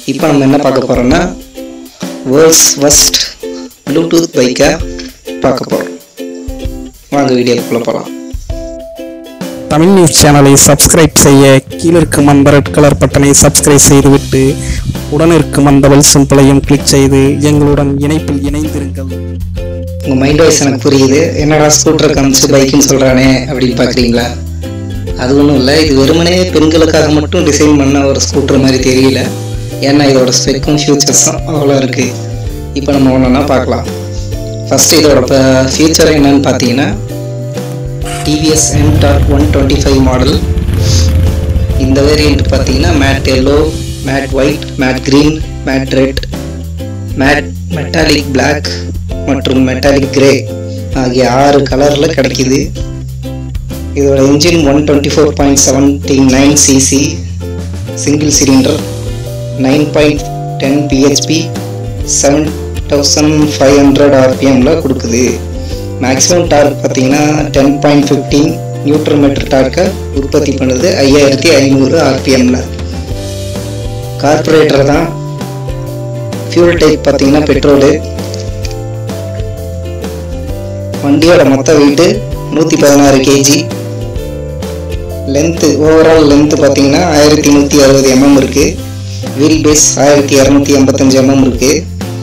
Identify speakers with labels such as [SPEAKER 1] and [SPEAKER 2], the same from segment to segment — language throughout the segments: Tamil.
[SPEAKER 1] இப்போ நம்ம என்ன பார்க்க போகிறோம்னா வேர்ல்ட்ஸ் ஃபஸ்ட் ப்ளூடூத் பைக்கை பார்க்க போகிறோம் வாங்க வீடியோக்குள்ளே போகலாம்
[SPEAKER 2] தமிழ் நியூஸ் சேனலை சப்ஸ்கிரைப் செய்ய கீழே இருக்கும் அந்த ரெட் கலர் பட்டனை சப்ஸ்கிரைப் செய்துவிட்டு உடன் இருக்கும் அந்த பெல் சிம்பிளையும் கிளிக் செய்து எங்களுடன் இணைப்பில் இணைந்திருங்கள்
[SPEAKER 1] உங்கள் மைண்ட் வாய்ஸ் எனக்கு புரியுது என்னடா ஸ்கூட்டர் காமிச்சு பைக்குன்னு சொல்கிறானே அப்படின்னு பார்க்குறீங்களா அது ஒன்றும் இல்லை இது வெறுமனே பெண்களுக்காக மட்டும் டிசைன் பண்ண ஒரு ஸ்கூட்டர் மாதிரி தெரியல ஏன்னா இதோட ஸ்பெக்கும் ஃபியூச்சர்ஸும் அவ்வளோ இருக்குது இப்போ நம்ம ஒன்றா பார்க்கலாம் ஃபஸ்ட்டு இதோட ஃபியூச்சர் என்னன்னு பார்த்தீங்கன்னா TVS M dot one twenty five model இந்த வேரியண்ட் பார்த்தீங்கன்னா matte yellow matte white matte green matte red matte metallic Black மற்றும் மெட்டாலிக் கிரே ஆகிய ஆறு கலரில் கிடைக்குது இதோட engine one twenty four point seventy nine CC single cylinder nine point ten BHP seven thousand five hundred ஆர்பிஎம்மில் கொடுக்குது மேக்ஸிமம் டார்க் பார்த்தீங்கன்னா ten point fifteen newton metre டார்க்கை உற்பத்தி பண்ணுது ஐயாயிரத்தி ஐநூறு ஆர்பிஎம்மில் கார்பரேட்டர் தான் ஃபியூல் டைப் பார்த்தீங்கன்னா பெட்ரோலு வண்டியோட மொத்த வெயிட்டு நூற்றி பதினாறு கேஜி லென்த்து ஓவரால் லென்த்து பார்த்தீங்கன்னா ஆயிரத்தி நூற்றி அறுபது எம்எம் இருக்குது வீல் பேஸ் ஆயிரத்தி இரநூத்தி எண்பத்தஞ்சு எம்எம் இருக்குது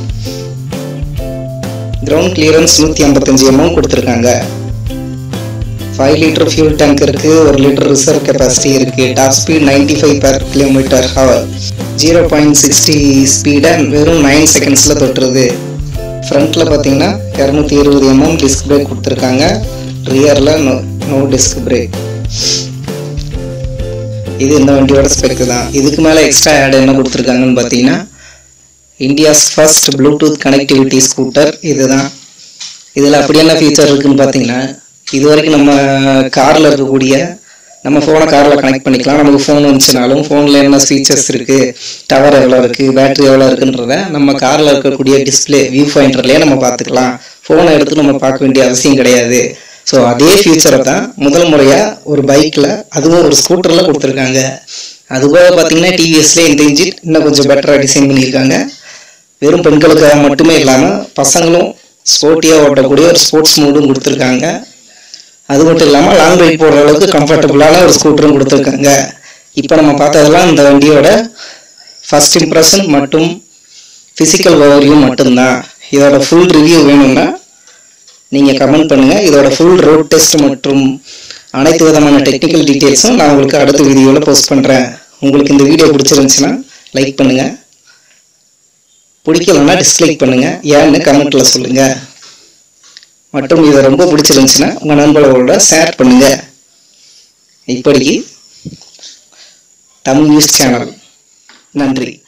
[SPEAKER 1] கிரவுண்ட் கிளியரன்ஸ் நூற்றி ஐம்பத்தஞ்சு எம்எம் கொடுத்துருக்காங்க ஃபைவ் லிட்டர் ஃபியூல் டேங்க் இருக்குது ஒரு லிட்டர் ரிசர்வ் கெப்பாசிட்டி இருக்குது top speed ninety five per kilometre hour zero point sixty ஸ்பீடை வெறும் நைன் செகண்ட்ஸில் தொட்டுருது ஃப்ரண்ட்டில் பார்த்தீங்கன்னா இரநூத்தி இருபது எம்எம் டிஸ்க் பிரேக் கொடுத்துருக்காங்க ரியரில் நோ நோ டிஸ்க் பிரேக் இது இந்த வண்டியோட ஸ்பெக்கு தான் இதுக்கு மேலே எக்ஸ்ட்ரா ஆட் என்ன கொடுத்துருக்காங்கன்னு பார்த்தீங்கன்னா India's first Bluetooth connectivity scooter இதுதான் இதில் அப்படி என்ன ஃபீச்சர் இருக்குன்னு பார்த்தீங்கன்னா இது வரைக்கும் நம்ம காரில் இருக்கக்கூடிய நம்ம ஃபோனை காரில் கனெக்ட் பண்ணிக்கலாம் நமக்கு ஃபோன் வந்துச்சுனாலும் ஃபோனில் என்ன ஃபீச்சர்ஸ் இருக்குது டவர் எவ்வளோ இருக்குது பேட்டரி எவ்வளோ இருக்குன்றத நம்ம காரில் இருக்கக்கூடிய டிஸ்பிளே வியூ ஃபைண்டர்லேயே நம்ம பார்த்துக்கலாம் ஃபோனை எடுத்து நம்ம பார்க்க வேண்டிய அவசியம் கிடையாது ஸோ அதே ஃபியூச்சரை தான் முதல் முறையாக ஒரு பைக்கில் அதுவும் ஒரு ஸ்கூட்டரில் கொடுத்துருக்காங்க அதுபோக பார்த்தீங்கன்னா டிவிஎஸ்லேயே இந்த இன்ஜின் இன்னும் கொஞ்சம் பெட்டராக டிசைன் பண்ணியிருக்காங்க வெறும் பெண்களுக்காக மட்டுமே இல்லாமல் பசங்களும் ஸ்போர்ட்டியாக ஓட்டக்கூடிய ஒரு ஸ்போர்ட்ஸ் மூடும் கொடுத்துருக்காங்க அது மட்டும் இல்லாமல் லாங் ரைட் போடுற அளவுக்கு கம்ஃபர்டபுளான ஒரு ஸ்கூட்டரும் கொடுத்துருக்காங்க இப்போ நம்ம பார்த்ததெல்லாம் இந்த வண்டியோட ஃபர்ஸ்ட் இம்ப்ரெஷன் மற்றும் ஃபிசிக்கல் ஓவர்வியூ மட்டும்தான் இதோட ஃபுல் ரிவ்யூ வேணும்னா நீங்கள் கமெண்ட் பண்ணுங்கள் இதோட ஃபுல் ரோட் டெஸ்ட் மற்றும் அனைத்து விதமான டெக்னிக்கல் டீட்டெயில்ஸும் நான் உங்களுக்கு அடுத்த வீடியோவில் போஸ்ட் பண்ணுறேன் உங்களுக்கு இந்த வீடியோ பிடிச்சிருந்துச்சுன்னா லைக் பண்ணுங்கள் பிடிக்கலன்னா டிஸ்லைக் பண்ணுங்கள் ஏன்னு கமெண்ட்டில் சொல்லுங்கள் மற்றும் இதை ரொம்ப பிடிச்சிருந்துச்சுன்னா உங்கள் நண்பர்களோட ஷேர் பண்ணுங்கள் இப்படிக்கு தமிழ் நியூஸ் சேனல் நன்றி